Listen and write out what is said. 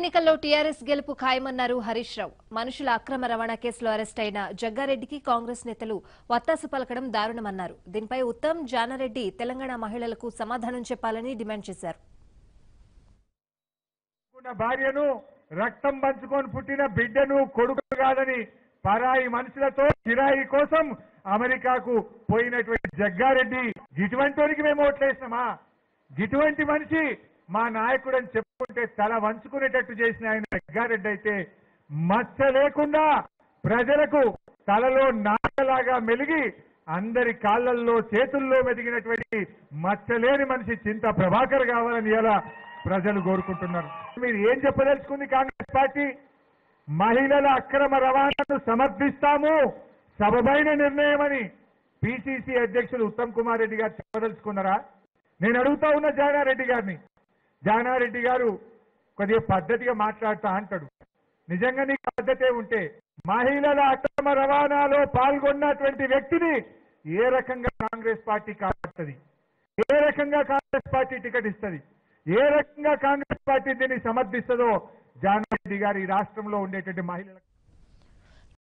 ఎన్నికల్లో టీఆర్ఎస్ గెలుపు ఖాయమన్నారు హరీష్ రావు మనుషుల అక్రమ రవాణా కేసులో అరెస్ట్ అయిన జగ్గారెడ్డికి కాంగ్రెస్ నేతలు వత్తాసు పలకడం దారుణమన్నారు దీనిపై ఉత్తమ్ జానారెడ్డి తెలంగాణ మహిళలకు సమాధానం చెప్పాలని డిమాండ్ చేశారు ఉన్న భార్యను రక్తం పంచుకొని పుట్టిన బిడ్డను కొడుకు కాదని పరాయి మనుషులతో కిరాయి కోసం అమెరికాకు పోయినటువంటి జగ్గారెడ్డి ఇటువంటికి మేము ఓట్లేసినామా ఇటువంటి మనిషి మా నాయకుడు అని చెప్పుకుంటే తల వంచుకునేటట్టు చేసిన ఆయన జగ్గారెడ్డి అయితే మచ్చ లేకుండా ప్రజలకు తలలో నాగలాగా మెలిగి అందరి కాళ్ళల్లో చేతుల్లో మెదిగినటువంటి మచ్చలేని మనిషి చింత ప్రభాకర్ కావాలని ఎలా ప్రజలు కోరుకుంటున్నారు మీరు ఏం చెప్పదలుచుకుంది కాంగ్రెస్ పార్టీ మహిళల అక్రమ రవాణాను సమర్థిస్తాము సబబైన నిర్ణయం అని పిసిసి అధ్యక్షులు ఉత్తమ్ కుమార్ రెడ్డి గారు చెప్పదలుచుకున్నారా నేను అడుగుతా ఉన్న జానారెడ్డి గారిని జానారెడ్డి గారు కొద్దిగా పద్ధతిగా మాట్లాడుతా అంటాడు నిజంగా నీకు పద్ధతే ఉంటే మహిళల అక్రమ రవాణాలో పాల్గొన్నటువంటి వ్యక్తిని ఏ రకంగా కాంగ్రెస్ పార్టీ కాపాడుతుంది ఏ రకంగా కాంగ్రెస్ పార్టీ టికెట్ ఇస్తుంది ఏ రకంగా కాంగ్రెస్ పార్టీ దీన్ని సమర్థిస్తుందో జానారెడ్డి గారు ఈ రాష్ట్రంలో ఉండేటువంటి మహిళలకు